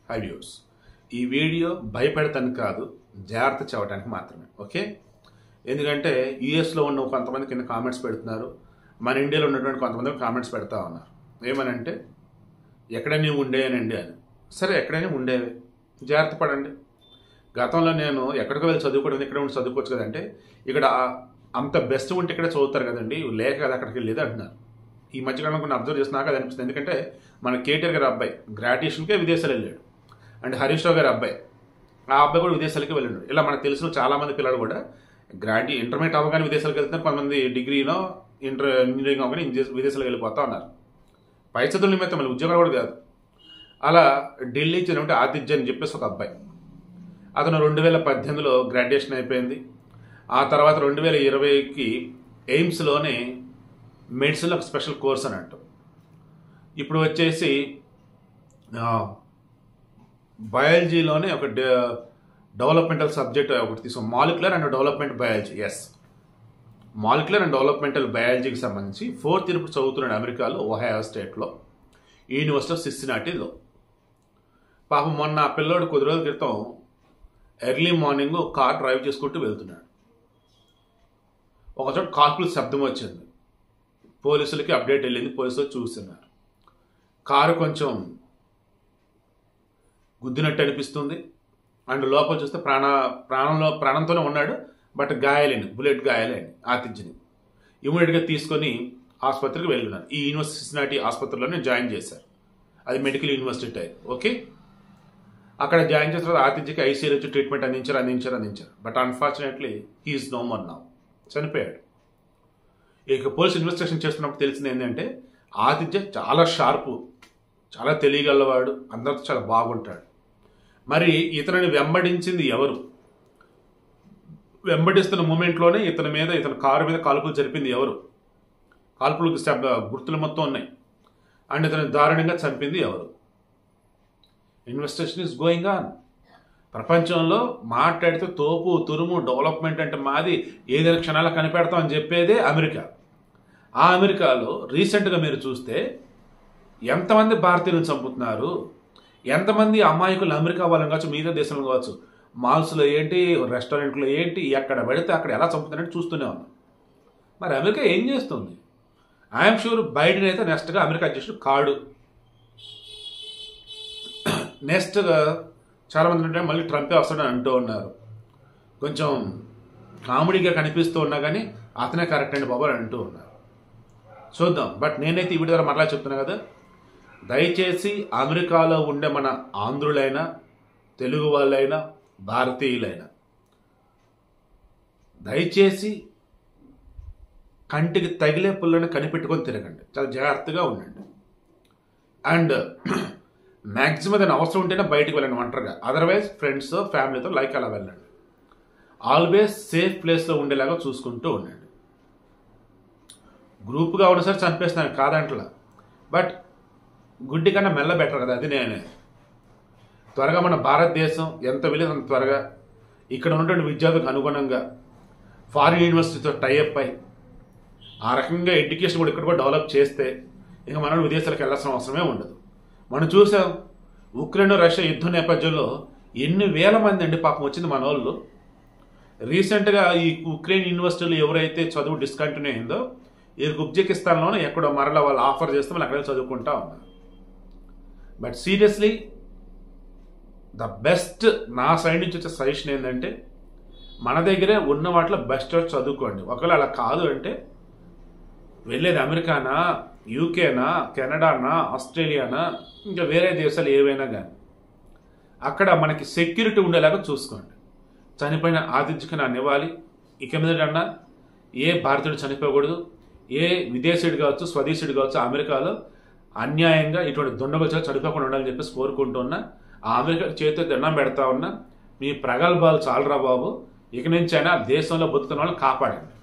high views ఈ video భయపెడతానికి కాదు జాగ్రత్త చెప్పడానికి మాత్రమే ఓకే ఎందుకంటే యుఎస్లో ఉన్న కొంతమంది కింద కామెంట్స్ పెడుతున్నారు మన ఇండియాలో ఉన్నటువంటి కొంతమంది కామెంట్స్ పెడతా ఉన్నారు ఏమనంటే ఎక్కడైనా ఉండేనండి అని సరే ఎక్కడైనా ఉండేవి జాగ్రత్త పడండి గతంలో నేను ఎక్కడికి వెళ్ళి చదువుకోవడం ఇక్కడ ఉండి చదువుకోవచ్చు కదంటే ఇక్కడ అంత బెస్ట్ ఉంటే ఇక్కడ చదువుతారు కదండి లేక కదా అక్కడికి వెళ్ళేది అంటున్నారు ఈ మధ్యకాలంలో కొన్ని అబ్జర్వ్ చేసి నాకు అది అనిపిస్తుంది ఎందుకంటే మన కేటీఆర్ గారి అబ్బాయి గ్రాడ్యుయేషన్కే విదేశాలు వెళ్ళాడు అండ్ హరీష్ రావు గారి అబ్బాయి ఆ అబ్బాయి కూడా విదేశాలకి వెళ్ళాడు ఇలా మనకు తెలిసిన చాలా మంది పిల్లలు కూడా గ్రాడ్యు ఇంటర్మీడియట్ అవ్వగానే విదేశాలకు వెళ్తున్నారు కొంతమంది డిగ్రీనో ఇంటర్ ఇంజనీరింగ్ అవ్వగానే ఇంజ- విదేశాలకు వెళ్ళిపోతా ఉన్నారు పై చదువుల నిమిత్తం మళ్ళీ ఉద్యోగాలు కూడా కాదు అలా ఢిల్లీ చెందిన ఆతిథ్య అని చెప్పేసి ఒక అబ్బాయి అతను రెండు వేల పద్దెనిమిదిలో గ్రాడ్యుయేషన్ అయిపోయింది ఆ తర్వాత రెండు వేల ఇరవైకి ఎయిమ్స్లోనే మెడిసిన్ ఒక స్పెషల్ కోర్స్ అన్నట్టు ఇప్పుడు వచ్చేసి ఆ, బయాలజీలోనే ఒక డె- డెవలప్మెంటల్ సబ్జెక్ట్ ఒకటి తీసుకో molecular and development biology S molecular and developmental బయాలజీకి సంబంధించి ఫోర్త్ ఇయర్ ఇప్పుడు చదువుతున్నాడు అమెరికాలో ఒహాయో స్టేట్లో యూనివర్సిటీ ఆఫ్ సిస్సినాటిలో పాపం మొన్న ఆ పిల్లోడు కొద్ది రోజుల క్రితం ఎర్లీ మార్నింగ్ కార్ డ్రైవ్ చేసుకుంటూ వెళ్తున్నాడు ఒకచోట కాల్పుల శబ్దం వచ్చింది పోలీసులకి అప్డేట్ వెళ్ళింది పోలీసులు చూస్తున్నారు కారు కొంచెం గుద్దినట్టు అనిపిస్తుంది అండ్ లోపల చూస్తే ప్రాణ ప్రాణంలో ప్రాణంతోనే ఉన్నాడు బట్ గాయాలండి బుల్లెట్ గాయాలండి ఆతిథ్యని ఇమీడియట్గా తీసుకొని ఆసుపత్రికి వెళ్ళినారు ఈ యూనివర్సిటీ ఆసుపత్రిలోనే జాయిన్ చేశారు అది మెడికల్ యూనివర్సిటీ టైప్ ఓకే అక్కడ జాయిన్ చేసిన తర్వాత ఆతిథ్యకి ఐసీఎల్ వచ్చి ట్రీట్మెంట్ అందించారు అందించారు అందించారు but unfortunately he is no more now చనిపోయాడు ఇక పోలీస్ ఇన్వెస్టిగేషన్ చేస్తున్నప్పుడు తెలిసింది ఏంటంటే ఆతిథ్య చాలా షార్పు చాలా తెలియగలవాడు అందరితో చాలా బాగుంటాడు మరి ఇతనిని వెంబడించింది ఎవరు వెంబడిస్తున్న మూమెంట్లోనే ఇతని మీద ఇతని కారు మీద కాల్పులు జరిపింది ఎవరు కాల్పులకు శబ్ద గుర్తులు మొత్తం ఉన్నాయి అండ్ ఇతని దారుణంగా చంపింది ఎవరు ఇన్వెస్టిగేషన్ ఇస్ గోయింగ్ ఆన్ ప్రపంచంలో మాట్లాడితే తోపు తురుము డెవలప్మెంట్ అంటే మాది ఏదైనా క్షణాలు కనిపెడతాం అని చెప్పేదే అమెరికా ఆ అమెరికాలో రీసెంట్గా మీరు చూస్తే ఎంతమంది భారతీయులను చంపుతున్నారు ఎంతమంది అమాయకులు అమెరికా వాళ్ళని కావచ్చు మిగతా దేశంలో కావచ్చు మాల్స్లో ఏంటి రెస్టారెంట్లో ఏంటి ఎక్కడ పెడితే అక్కడ ఎలా చంపుతున్నారని చూస్తూనే ఉన్నాం మరి అమెరికా ఏం చేస్తుంది ఐఎమ్ షూర్ బైడెన్ అయితే నెక్స్ట్గా అమెరికా అధ్యక్షుడు కాడు నెక్స్ట్గా చాలామంది అంటే మళ్ళీ ట్రంపే వస్తాడని అంటూ ఉన్నారు కొంచెం కామెడీగా కనిపిస్తూ ఉన్నా కానీ అతనే కరెక్ట్ అండి బాబు అని అంటూ ఉన్నారు చూద్దాం బట్ నేనైతే ఈ వీడియో ద్వారా మరలా చెప్తున్నా కదా దయచేసి అమెరికాలో ఉండే మన ఆంధ్రులైనా తెలుగు వాళ్ళైనా భారతీయులైనా దయచేసి కంటికి తగిలే పుల్లని కనిపెట్టుకొని తిరగండి చాలా జాగ్రత్తగా ఉండండి అండ్ మ్యాక్సిమం దాని అవసరం ఉంటేనే బయటకు వెళ్ళండి ఒంటరిగా అదర్వైజ్ ఫ్రెండ్స్ ఫ్యామిలీతో లైక్ అలా వెళ్ళండి ఆల్వేస్ సేఫ్ ప్లేస్లో ఉండేలాగా చూసుకుంటూ ఉండండి గ్రూప్గా ఉన్న సరే చంపేస్తున్నాను కాదంటలా బట్ గుడ్డి కన్నా మెల్ల బెటర్ కదా అది నేనే త్వరగా మన భారతదేశం ఎంత వీలైతే అంత త్వరగా ఇక్కడ ఉన్నటువంటి విద్యార్థులకు అనుగుణంగా ఫారిన్ యూనివర్సిటీతో టైఅప్ అయి ఆ రకంగా ఎడ్యుకేషన్ కూడా ఇక్కడ కూడా డెవలప్ చేస్తే ఇంకా మనం విదేశాలకు వెళ్ళాల్సిన అవసరమే ఉండదు మనం చూసాం ఉక్రెయిన్ రష్యా యుద్ధం నేపథ్యంలో ఎన్ని వేల మంది అండి పాపం వచ్చింది మన వాళ్ళు రీసెంట్గా ఈ ఉక్రెయిన్ యూనివర్సిటీలో ఎవరైతే చదువు డిస్కంటిన్యూ అయిందో ఇది ఉజ్బెకిస్తాన్లోనే ఎక్కడో మరలా వాళ్ళు ఆఫర్ చేస్తే వాళ్ళు అక్కడే చదువుకుంటా ఉన్నారు బట్ సీరియస్లీ ద బెస్ట్ నా సైడ్ నుంచి వచ్చే సజెషన్ ఏంటంటే మన దగ్గరే ఉన్న వాటిలో బెస్ట్ చదువుకోండి ఒకవేళ అలా కాదు అంటే వెళ్ళేది అమెరికానా యూకేనా కెనడానా ఆస్ట్రేలియానా ఇంకా వేరే దేశాలు ఏవైనా కానీ అక్కడ మనకి సెక్యూరిటీ ఉండేలాగా చూసుకోండి చనిపోయిన ఆతిథ్యకి నన్ను ఇవ్వాలి ఇక మీదటన్నా ఏ భారతీయుడు చనిపోకూడదు ఏ విదేశీయుడు కావచ్చు స్వదేశీయుడు కావచ్చు అమెరికాలో అన్యాయంగా ఇటువంటి దుండగొచ్చి చనిపోకుండా ఉండాలని చెప్పేసి కోరుకుంటున్నా ఆ అమెరికా చేతితో దండం పెడతా ఉన్నా మీ ప్రగల్భాలు చాలరా బాబు ఇక నుంచైనా దేశంలో బతుకుతున్న వాళ్ళని కాపాడండి